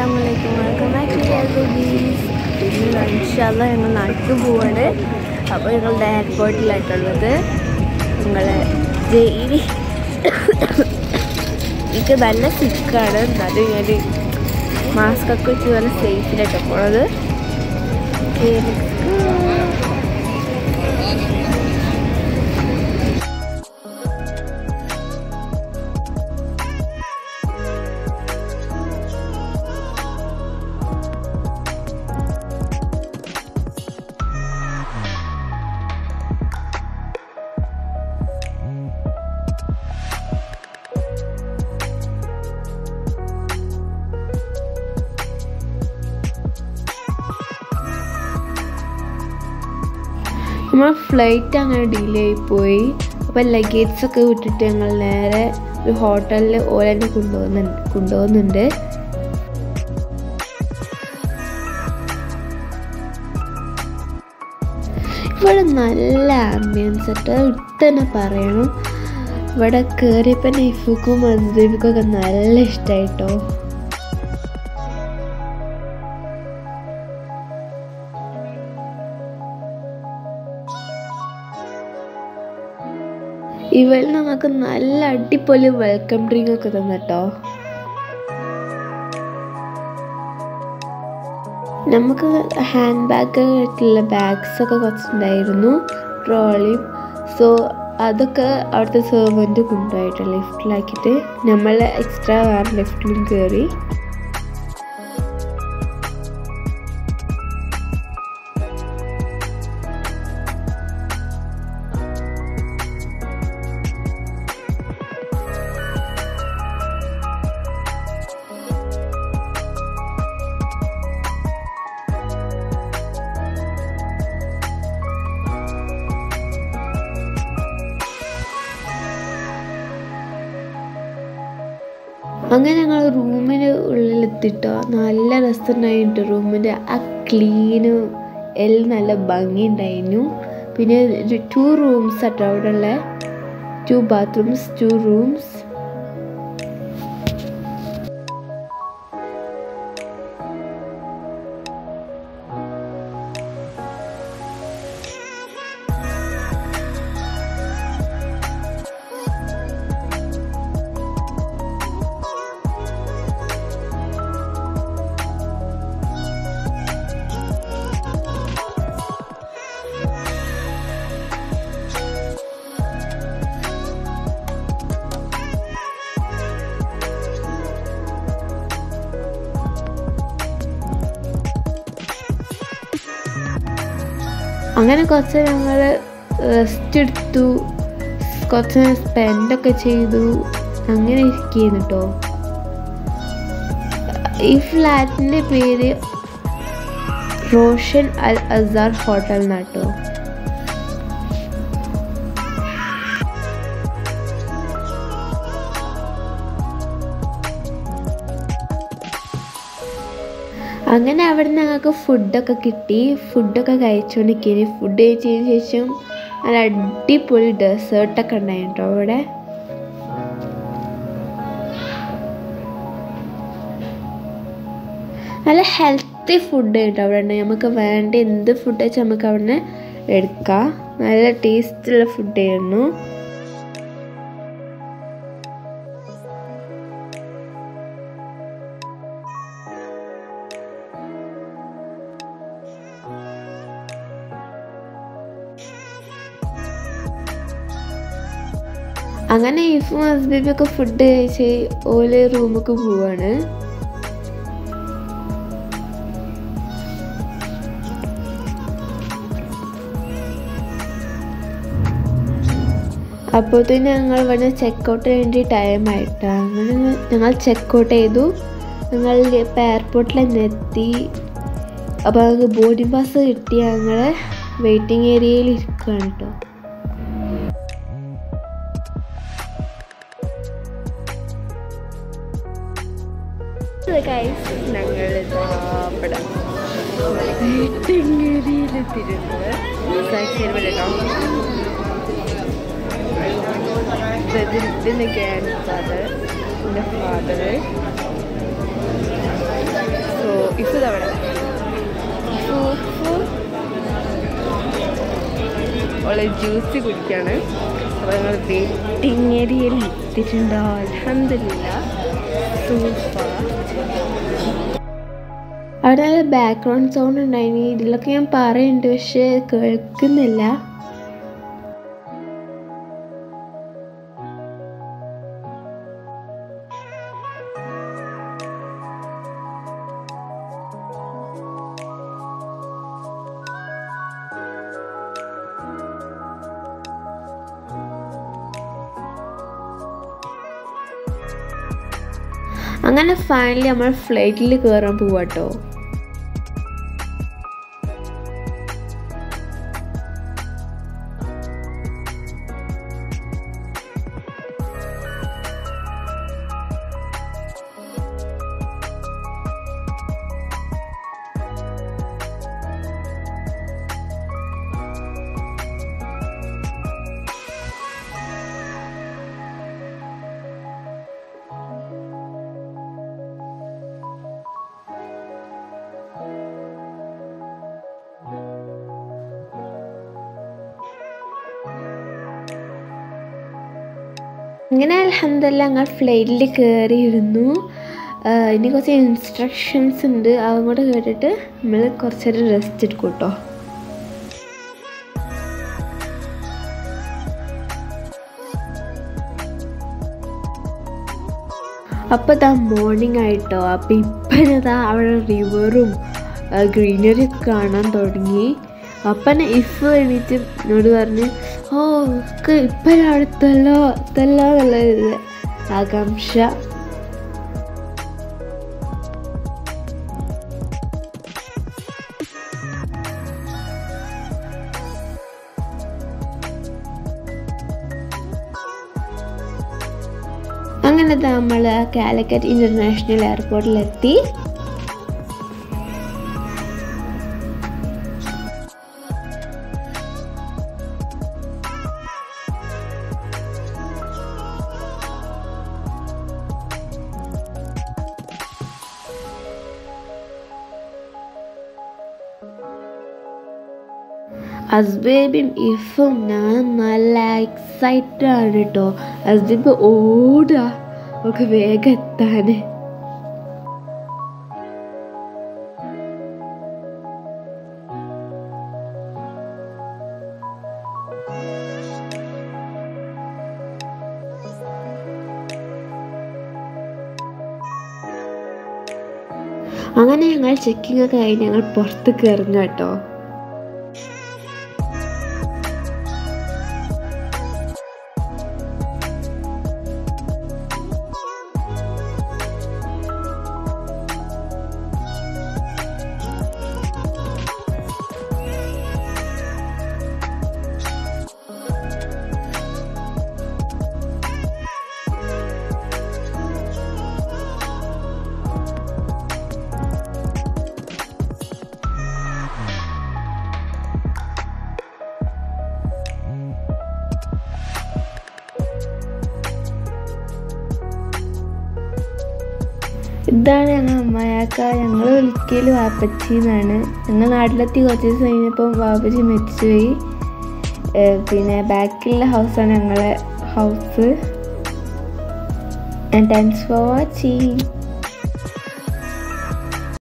അസ്സാമലൈക്കും welcome back to ബീസ് പിന്നെ ഇൻഷാല്ല ഞങ്ങൾ നാട്ടിൽ പോവാണ് അപ്പോൾ ഞങ്ങളുടെ എയർപോർട്ടിലായിട്ടുള്ളത് ഞങ്ങളെ ജയിലി എനിക്ക് നല്ല സിക്കാണ് എന്നാലും ഞാൻ മാസ്ക് ഒക്കെ വെച്ച് നല്ല സേഫിലായിട്ട് പോണത് Okay, let's go. നമ്മൾ ഫ്ലൈറ്റ് അങ്ങനെ ഡിലേ ആയിപ്പോയി അപ്പം ലഗേജ് ഒക്കെ വിട്ടിട്ട് ഞങ്ങൾ നേരെ ഒരു ഹോട്ടലിൽ ഓലെന്നെ കൊണ്ടുപോകുന്നുണ്ട് കൊണ്ടുപോകുന്നുണ്ട് ഇവിടെ നല്ല ആംബിയൻസ് ആയിട്ട് ഇട്ട് തന്നെ പറയണം ഇവിടെ കയറിയപ്പോൾ നൈഫുക്കും മന്ദീപിക്കും ഒക്കെ നല്ല ഇഷ്ടമായിട്ടോ ഇവൾ നമുക്ക് നല്ല അടിപൊളി വെൽക്കം ഡ്രിങ്ക് ഒക്കെ തന്നിട്ടോ നമുക്ക് ഹാൻഡ് ബാഗ് ആയിട്ടുള്ള ബാഗ്സ് ഒക്കെ കുറച്ചുണ്ടായിരുന്നു ട്രോളിയും സോ അതൊക്കെ അവിടുത്തെ സെർവൻറ്റ് കൊണ്ടുപോയിട്ട് ലിഫ്റ്റിലാക്കിയിട്ട് നമ്മൾ എക്സ്ട്രാ വേറെ ലിഫ്റ്റിലും കയറി അങ്ങനെ ഞങ്ങൾ റൂമിന് ഉള്ളിലെത്തിട്ടോ നല്ല രസമുണ്ടായിട്ട് റൂമിൻ്റെ ആ ക്ലീനും എല്ലാം നല്ല ഭംഗി ഉണ്ടായിരുന്നു പിന്നെ ടു റൂംസ് ആട്ടോ അവിടെ ഉള്ള ടു ബാത്റൂംസ് ടു റൂംസ് അങ്ങനെ കുറച്ച് ഞങ്ങൾ റെസ്റ്റ് എടുത്തു കുറച്ച് സ്പെൻഡൊക്കെ ചെയ്തു അങ്ങനെ ഇരിക്കുന്നു കേട്ടോ ഈ ഫ്ലാറ്റിൻ്റെ പേര് റോഷൻ അൽ അസാർ ഹോട്ടൽ എന്നാട്ടോ അങ്ങനെ അവിടെ ഞങ്ങൾക്ക് ഫുഡൊക്കെ കിട്ടി ഫുഡൊക്കെ കഴിച്ചുകൊണ്ടിരിക്കുകയാണ് ഫുഡ് കഴിച്ചതിന് ശേഷം നല്ല അടിപൊളി ഡെസേർട്ടൊക്കെ ഉണ്ടായിരുന്നു കേട്ടോ അവിടെ നല്ല ഹെൽത്തി ഫുഡ് കേട്ടോ അവിടെ ഉണ്ട് നമുക്ക് വേണ്ട എന്ത് ഫുഡ് വെച്ചാൽ നമുക്ക് അവിടെ നിന്ന് എടുക്കാം നല്ല ടേസ്റ്റുള്ള ഫുഡ് ആയിരുന്നു അങ്ങനെ ഇഫും ഹസ്ബിബൊക്കെ ഫുഡ് കഴിച്ച് ഓല് റൂമൊക്കെ പോവാണ് അപ്പോഴത്തേന് ഞങ്ങൾ ഇവിടെ ചെക്കൗട്ട് വേണ്ടി ടൈം ആയിട്ടാണ് അങ്ങനെ ഞങ്ങൾ ചെക്കൗട്ട് ചെയ്തു ഞങ്ങൾ ഇപ്പം എയർപോർട്ടിൽ തന്നെ എത്തി അപ്പോൾ ഞങ്ങൾക്ക് ബോർഡിംഗ് പാസ് കിട്ടി ഞങ്ങൾ വെയിറ്റിംഗ് ഏരിയയിൽ ഇരിക്കുകയാണ് കേട്ടോ ഞങ്ങളിതാ ഇവിടെ വെയിറ്റിംഗ് ഏരിയയിലെത്തിയിരുന്നത് കേട്ടോ ഇതിൻ്റെ ഗ്രാൻഡ് ഫാദർ എൻ്റെ ഫാദർ ഇഫ് അവിടെ ഓളെ ജ്യൂസ് കുടിക്കാണ് അപ്പോൾ ഞങ്ങൾ വെയിറ്റിംഗ് ഏരിയയിൽ എത്തിയിട്ടുണ്ടോ അലഹമില്ല സൂപ്പർ അവിടെ നല്ല ബാക്ക്ഗ്രൗണ്ട് സൗണ്ട് ഉണ്ടായിനി ഇതിലൊക്കെ ഞാൻ പറയുന്നുണ്ട് പക്ഷെ കേൾക്കുന്നില്ല അങ്ങനെ ഫൈനലി നമ്മൾ ഫ്ലൈറ്റിൽ കയറാൻ പോവാട്ടോ അങ്ങനെ അലഹമില്ല ഞങ്ങൾ ഫ്ലൈറ്റിൽ കയറിയിരുന്നു ആഹ് ഇനി കുറച്ച് ഇൻസ്ട്രക്ഷൻസ് ഉണ്ട് അതും കൂടെ കേട്ടിട്ട് നമ്മൾ കുറച്ച് നേരം റെസ്റ്റ് എടുക്കും കേട്ടോ അപ്പോൾ ഇതാ മോർണിംഗ് ആയിട്ടോ അപ്പോൾ ഇപ്പം ഇതാ അവിടെ റിവറും ഗ്രീനറി ഒക്കെ കാണാൻ തുടങ്ങി അപ്പം ഇഫ് എണീറ്റ് എന്നോട് പറഞ്ഞ് ഓ ഇപ്പം അടുത്തല്ലോ എത്തല്ലോ എന്നുള്ള ഇത് ആകാംക്ഷ അങ്ങനെ നമ്മൾ കാലിക്കറ്റ് ഇൻ്റർനാഷണൽ എയർപോർട്ടിലെത്തി അസ്ബേബിയും ഇഫും ഞാൻ നല്ല എക്സൈറ്റഡ് ആണ് കേട്ടോ അസ്ബേബ് ഓടുക ഒക്കെ വേഗം എത്താന് അങ്ങനെ ഞങ്ങൾ ചെക്കിംഗ് ഒക്കെ കഴിഞ്ഞ് ഞങ്ങൾ പുറത്തേക്ക് ഇറങ്ങാം കേട്ടോ ഇതാണ് ഞങ്ങൾ അമ്മായാക്ക ഞങ്ങൾ വിളിക്കൽ വാപ്പച്ചി എന്നാണ് ഞങ്ങൾ നാട്ടിലെത്തി കുറച്ച് ദിവസം കഴിഞ്ഞപ്പം വാപ്പച്ചി മരിച്ചുപോയി ഏഹ് പിന്നെ ബാക്കിലുള്ള ഹൗസാണ് ഞങ്ങളെ house and thanks for watching